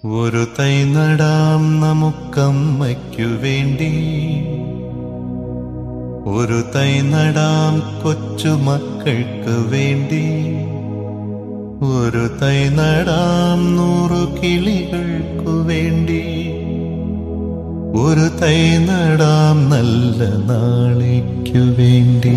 ഒരു തൈ നടാം നമുക്കമ്മയ്ക്കു വേണ്ടി ഒരു തൈ നടാം കൊച്ചുമക്കൾക്ക് വേണ്ടി ഒരു തൈ നടാം നൂറു കിളികൾക്കു വേണ്ടി ഒരു തൈ നടാം നല്ല നാളേക്കു വേണ്ടി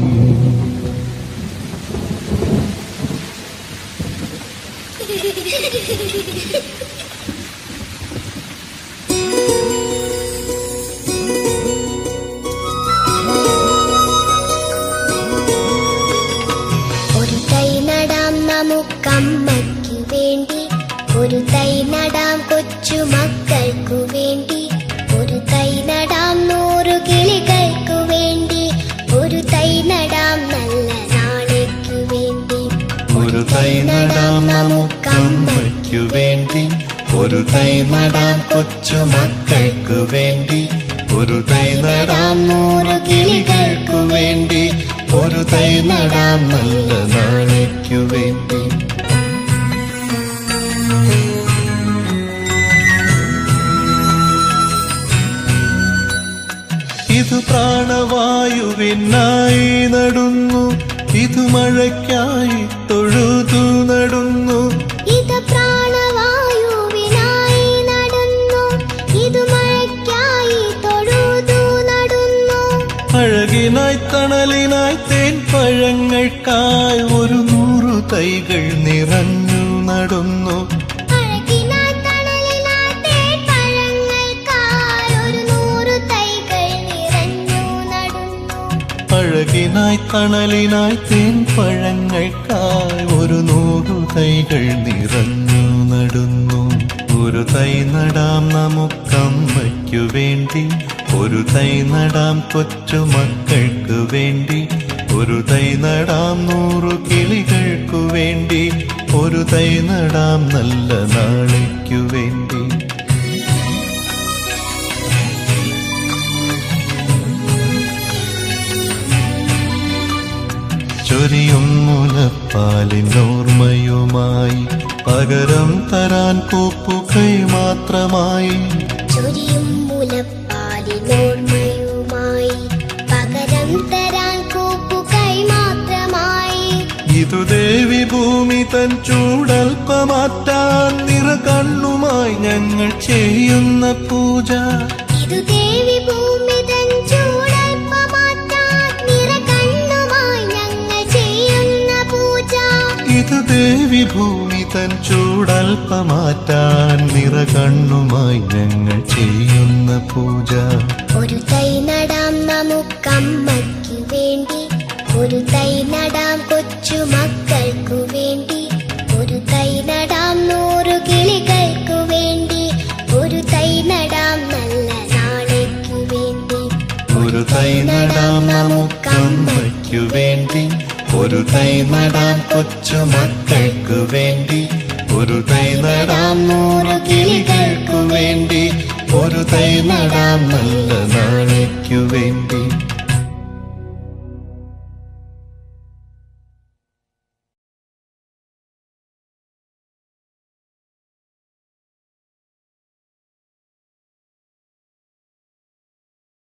ഒരു തൈ നടാം നമുക്കമ്മയ്ക്കു വേണ്ടി ഒരു തൈ നടാം കൊച്ചു മക്കൾക്കു വേണ്ടി ഒരു തൈ നടാം നൂറു കിളികൾക്കു വേണ്ടി ഒരു തൈ നടാം നല്ല നാളേക്കു വേണ്ടി ഒരു തൈ നടാം നമുക്കമ്മയ്ക്കു വേണ്ടി ഒരു തൈ നടാം കൊച്ചു മക്കൾക്കു വേണ്ടി ഒരു തൈ നടാം നൂറ് കിളികൾക്കു വേണ്ടി ഒരു തൈ നടാം നല്ല നാളേക്കു വേണ്ടി ഇത് പ്രാണവായുവിനായി നടുന്നു ഇത് മഴയ്ക്കായി തൊഴുതു നടുന്നു ഇത് പ്രാണവായുവിനായി നടന്നു ഇത് മഴയ്ക്കായി തൊഴുതു നടന്നു അഴകിനായി തണലിനായി തേൻ പഴങ്ങൾക്കായി ഒരു നൂറു തൈകൾ നിറഞ്ഞു നടുന്നു അഴകിനായി തണലിനായി തേൻപഴങ്ങൾക്കായി ഒരു നൂറു തൈകൾ നിറഞ്ഞു നടന്നു അഴകിനായി തണലിനായി തേൻ പഴങ്ങൾക്കായി ഒരു നൂറു തൈകൾ നിറഞ്ഞു നടുന്നു ഒരു തൈ നടാം നമുക്കമ്മയ്ക്കു വേണ്ടി ഒരു തൈ നടാം കൊച്ചു മക്കൾക്ക് വേണ്ടി ഒരു തൈ നടാം നൂറു കിളികൾക്കു വേണ്ടി ഒരു തൈ നടാം നല്ല നാളേക്കു വേണ്ടി ചൊരിയും മുലപ്പാലിനോർമ്മയുമായി പകരം തരാൻ കൂപ്പുകൈ മാത്രമായി ചൊരിയും മുലപ്പാലിനോർമ്മയുമായി പകരം തരാൻ കൂപ്പുകൈ മാത്രമായി ഇതു ദേവി ഭൂമി തൻ ചൂടൽപ്പമാറ്റാൻ നിറ കണ്ണുമായി ഞങ്ങൾ ചെയ്യുന്ന പൂജ ഇതു ദേവി ഭൂമി തൻ ചൂടൽപ്പമാറ്റാൻ നിറകണ്ണുമായി ഞങ്ങൾ ചെയ്യുന്ന പൂജ ഇതു ദേവി ഭൂമി തൻ ചൂടൽപ്പമാറ്റാൻ നിറ കണ്ണുമായി ഞങ്ങൾ ചെയ്യുന്ന പൂജ ഒരു തൈ നടാം നമുക്കമ്മയ്ക്കു വേണ്ടി ഒരു തൈ നടാം കൊച്ചു മക്കൾക്കു വേണ്ടി ഒരു തൈ നടാം നൂറു കിളികൾക്കു വേണ്ടി ഒരു തൈ നടാം നല്ല നാളേക്കു വേണ്ടി ഒരു തൈ നടാം നമുക്കമ്മയ്ക്കു വേണ്ടി ഒരു തൈ നടാം കൊച്ചു മക്കൾക്കു വേണ്ടി ഒരു തൈ നടാം നൂറ് കിളികൾക്കു വേണ്ടി ഒരു തൈ നടാം നല്ല നാളേക്കു വേണ്ടി